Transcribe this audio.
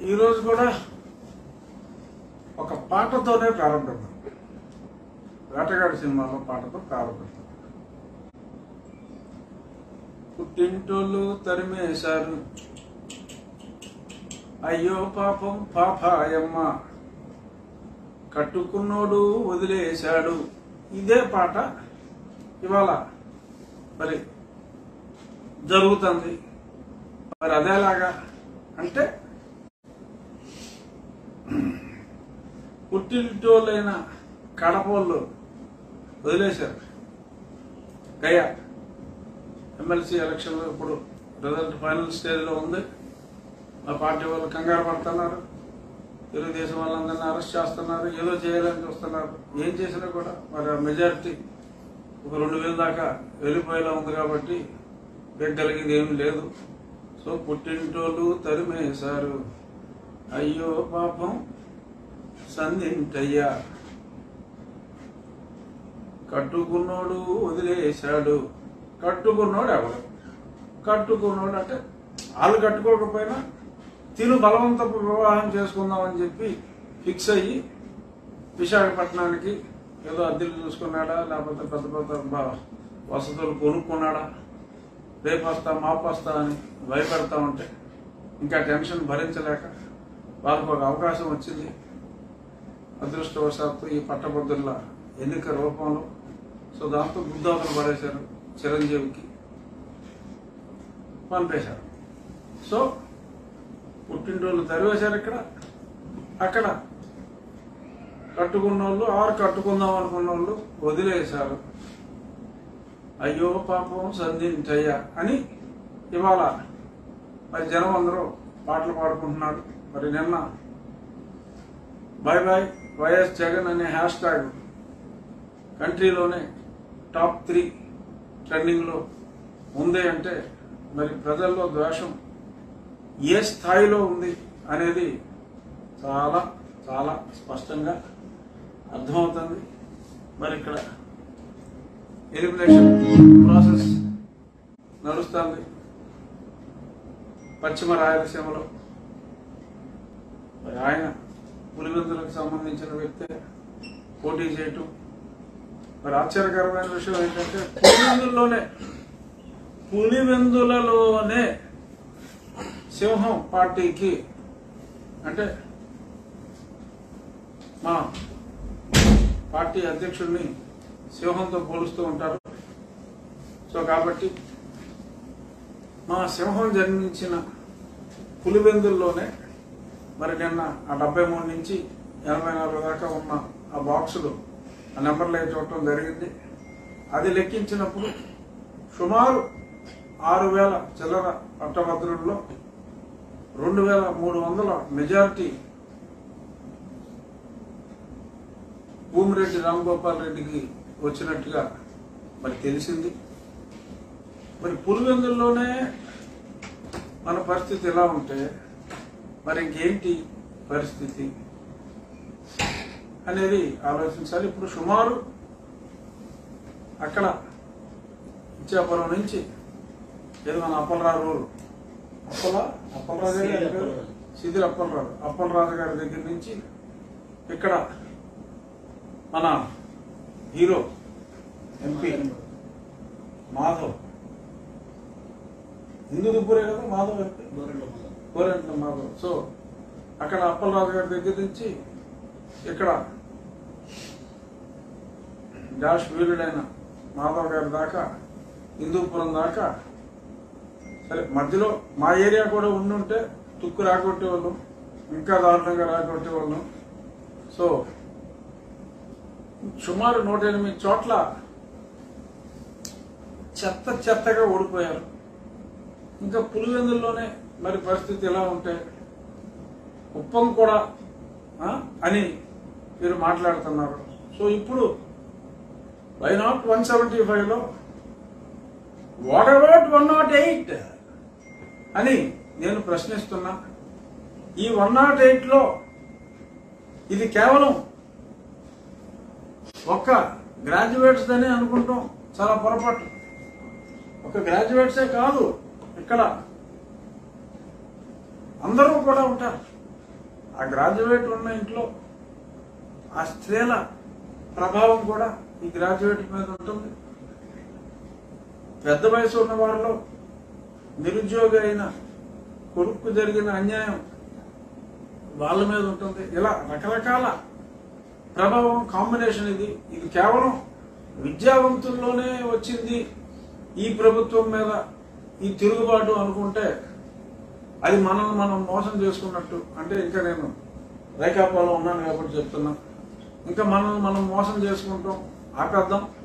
ఈరోజు కూడా ఒక పాటతోనే ప్రారంభిద్దాం వేటగాడి సినిమాలో పాటతో ప్రారంభిద్దాం పుట్టింటోళ్ళు తరిమేశారు అయ్యో పాపం పాపాయమ్మ కట్టుకున్నోడు వదిలేశాడు ఇదే పాట ఇవాళ మరి జరుగుతుంది మరి అదేలాగా అంటే పుట్టింటోళ్ళైన కడపోళ్ళు వదిలేశారు గయా ఎమ్మెల్సీ ఎలక్షన్లో ఇప్పుడు రిజల్ట్ ఫైనల్ స్టేజ్లో ఉంది మా పార్టీ వాళ్ళు కంగారు పడుతున్నారు తెలుగుదేశం వాళ్ళందరినీ అరెస్ట్ చేస్తున్నారు ఏదో చేయాలని చూస్తున్నారు ఏం చేసినా కూడా మరి ఆ మెజారిటీ ఒక రెండు వేల దాకా వెళ్ళిపోయేలా ఉంది కాబట్టి పెగ్గలిగింది ఏమీ లేదు సో పుట్టింటోళ్ళు తరిమేశారు అయ్యో పాపం సంధింటయ్యా కట్టుకున్నోడు వదిలేశాడు కట్టుకున్నోడు ఎవడు కట్టుకున్నోడు అంటే వాళ్ళు కట్టుకోకపోయినా తిను బలవంతపు వివాహం చేసుకుందామని చెప్పి ఫిక్స్ అయ్యి విశాఖపట్నానికి ఏదో అద్దెలు చూసుకున్నాడా లేకపోతే పెద్ద పెద్ద బ- వసతులు కొనుక్కున్నాడా రేపు వస్తా మాపు వస్తా అని భయపెడతా ఉంటే ఇంకా టెన్షన్ భరించలేక వాళ్ళకు ఒక అవకాశం వచ్చింది అదృష్టవశాత్తు ఈ పట్టభద్రుల ఎన్నిక రూపంలో సో దాంతో బుద్ధాతను పడేశారు చిరంజీవికి పంపేశారు సో పుట్టింటోళ్ళు తరివేశారు ఇక్కడ అక్కడ కట్టుకున్న వాళ్ళు ఆరు కట్టుకుందాం అనుకున్న వాళ్ళు వదిలేశారు అయ్యో పాపం సంధించయ్యా అని ఇవాళ మరి జనం అందరూ పాటలు పాడుకుంటున్నారు మరి నిన్న బాయ్ బాయ్ వైఎస్ జగన్ అనే హ్యాష్ ట్యాగ్ కంట్రీలోనే టాప్ త్రీ ట్రెండింగ్లో ఉంది అంటే మరి ప్రజల్లో ద్వేషం ఏ స్థాయిలో ఉంది అనేది చాలా చాలా స్పష్టంగా అర్థమవుతుంది మరి ఇక్కడ ఎలిమినేషన్ ప్రాసెస్ నడుస్తుంది పశ్చిమ రాయలసీమలో మరి ఆయన పులివెందులకు సంబంధించిన వ్యక్తే పోటీ చేయటం మరి ఆశ్చర్యకరమైన విషయం ఏంటంటే పులివెందుల్లోనే పులివెందులలోనే సింహం పార్టీకి అంటే మా పార్టీ అధ్యక్షుడిని సింహంతో పోలుస్తూ ఉంటారు సో కాబట్టి మా సింహం జన్మించిన పులివెందుల్లోనే మరి నిన్న ఆ డెబ్బై మూడు నుంచి ఎనభై నాలుగు దాకా ఉన్న ఆ బాక్సులు ఆ నెంబర్లు అయి చూడటం జరిగింది అది లెక్కించినప్పుడు సుమారు ఆరు వేల చిల్లర పట్టభద్రుల్లో రెండు వేల మూడు వందల మెజారిటీ భూమిరెడ్డి రాంగోపాల్ రెడ్డికి వచ్చినట్టుగా మరి తెలిసింది మరి పులివెందుల్లోనే మన పరిస్థితి ఎలా ఉంటే మరి ఇంకేంటి పరిస్థితి అనేది ఆలోచించాలి ఇప్పుడు సుమారు అక్కడ ఇచ్చాపురం నుంచి ఏదో మన అప్పలరావు ఊరు అప్పల అప్పలరాజు గారి పేరు సిదిరి అప్పలరాజు అప్పలరాజు గారి దగ్గర నుంచి ఇక్కడ మన హీరో ఎంపీ మాధవ్ హిందూ దుబ్బురే కదా మాధవ్ ఎంపీ కోరంట్ల మాధవ్ సో అక్కడ అప్పలరాజు గారి దగ్గర నుంచి ఇక్కడ డాష్ వీరుడైన మాధవ్ గారి దాకా హిందూపురం దాకా సరే మధ్యలో మా ఏరియా కూడా ఉండుంటే తుక్కు రాకొట్టేవాళ్ళం ఇంకా దారుణంగా రాకొట్టేవాళ్ళం సో సుమారు నూట ఎనిమిది చోట్ల చెత్త చెత్తగా ఓడిపోయారు ఇంకా పులివెందుల్లోనే మరి పరిస్థితి ఎలా ఉంటే కుప్పం కూడా ఆ, అని మీరు మాట్లాడుతున్నారు సో ఇప్పుడు వై నాట్ వన్ సెవెంటీ ఫైవ్లో what about one nought eight అని నేను ప్రశ్నిస్తున్నా ఈ వన్ నాట్ ఎయిట్లో ఇది కేవలం ఒక్క గ్రాడ్యుయేట్స్ అని అనుకుంటాం చాలా పొరపాటు ఒక గ్రాడ్యుయేట్సే కాదు ఇక్కడ అందరూ కూడా ఉంటారు ఆ గ్రాడ్యుయేట్ ఉన్న ఇంట్లో ఆ స్త్రీల ప్రభావం కూడా ఈ గ్రాడ్యుయేట్ మీద ఉంటుంది పెద్ద వయసు ఉన్న వారిలో నిరుద్యోగి అయిన కొడుకు జరిగిన అన్యాయం వాళ్ళ మీద ఉంటుంది ఇలా రకరకాల ప్రభావం కాంబినేషన్ ఇది ఇది కేవలం విద్యావంతుల్లోనే వచ్చింది ఈ ప్రభుత్వం మీద ఈ తిరుగుబాటు అనుకుంటే అది మనం మనం మోసం చేసుకున్నట్టు అంటే ఇంకా నేను రేఖాపాలో ఉన్నాను కాబట్టి చెప్తున్నా ఇంకా మనం మనం మోసం చేసుకుంటాం ఆపేద్దాం